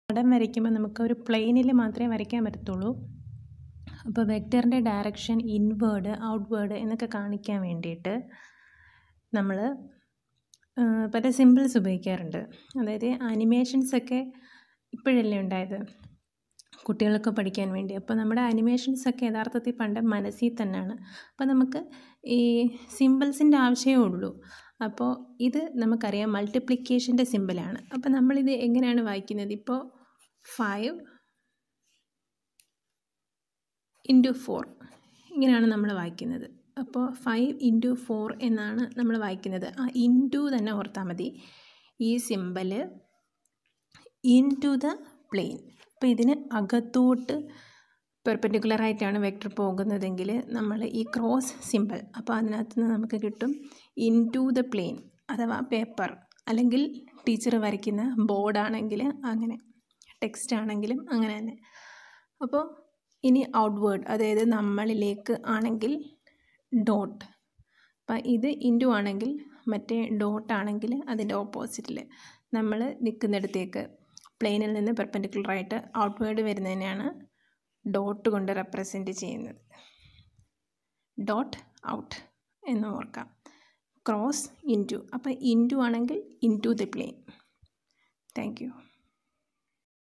പടം വരയ്ക്കുമ്പോൾ നമുക്ക് ഒരു പ്ലെയിനിൽ മാത്രമേ വരയ്ക്കാൻ പറ്റത്തുള്ളൂ അപ്പോൾ വെക്ടറിൻ്റെ ഡയറക്ഷൻ ഇൻവേർഡ് ഔട്ട്വേർഡ് എന്നൊക്കെ കാണിക്കാൻ വേണ്ടിയിട്ട് നമ്മൾ പല സിമ്പിൾസ് ഉപയോഗിക്കാറുണ്ട് അതായത് ആനിമേഷൻസൊക്കെ ഇപ്പോഴല്ലേ ഉണ്ടായത് കുട്ടികൾക്ക് പഠിക്കാൻ വേണ്ടി അപ്പോൾ നമ്മുടെ അനിമേഷൻസൊക്കെ യഥാർത്ഥത്തിൽ പണ്ട് മനസ്സിൽ തന്നെയാണ് അപ്പോൾ നമുക്ക് ഈ സിമ്പിൾസിൻ്റെ ആവശ്യമേ ഉള്ളൂ അപ്പോൾ ഇത് നമുക്കറിയാം മൾട്ടിപ്ലിക്കേഷൻ്റെ സിമ്പിളാണ് അപ്പോൾ നമ്മളിത് എങ്ങനെയാണ് വായിക്കുന്നത് ഇപ്പോൾ ഫൈവ് ഇൻറ്റു ഫോർ ഇങ്ങനെയാണ് നമ്മൾ വായിക്കുന്നത് അപ്പോൾ ഫൈവ് ഇൻറ്റു ഫോർ എന്നാണ് നമ്മൾ വായിക്കുന്നത് ആ ഇൻറ്റു തന്നെ ഓർത്താൽ മതി ഈ സിമ്പല് ഇൻറ്റു ദ പ്ലെയിൻ അപ്പോൾ ഇതിന് അകത്തോട്ട് പെർപെൻഡിക്കുലർ ആയിട്ടാണ് വെക്ടർ പോകുന്നതെങ്കിൽ നമ്മൾ ഈ ക്രോസ് സിമ്പിൾ അപ്പോൾ അതിനകത്ത് നിന്ന് നമുക്ക് കിട്ടും ഇൻറ്റു ദ പ്ലെയിൻ അഥവാ പേപ്പർ അല്ലെങ്കിൽ ടീച്ചർ വരയ്ക്കുന്ന ബോർഡാണെങ്കിൽ അങ്ങനെ ടെക്സ്റ്റ് ആണെങ്കിലും അങ്ങനെ തന്നെ അപ്പോൾ ഇനി ഔട്ട്വേർഡ് അതായത് നമ്മളിലേക്ക് ആണെങ്കിൽ ഡോട്ട് അപ്പം ഇത് ഇൻറ്റു ആണെങ്കിൽ മറ്റേ ഡോട്ട് ആണെങ്കിൽ അതിൻ്റെ ഓപ്പോസിറ്റിൽ നമ്മൾ നിൽക്കുന്നിടത്തേക്ക് പ്ലെയിനിൽ നിന്ന് പെർപെൻഡിക്കുലറായിട്ട് ഔട്ട്വേർഡ് വരുന്നതിനെയാണ് ഡോട്ട് കൊണ്ട് റെപ്രസെൻറ്റ് ചെയ്യുന്നത് ഡോട്ട് ഔട്ട് എന്ന് ഓർക്കാം ക്രോസ് ഇൻറ്റു അപ്പോൾ ഇൻറ്റു ആണെങ്കിൽ into the plane thank U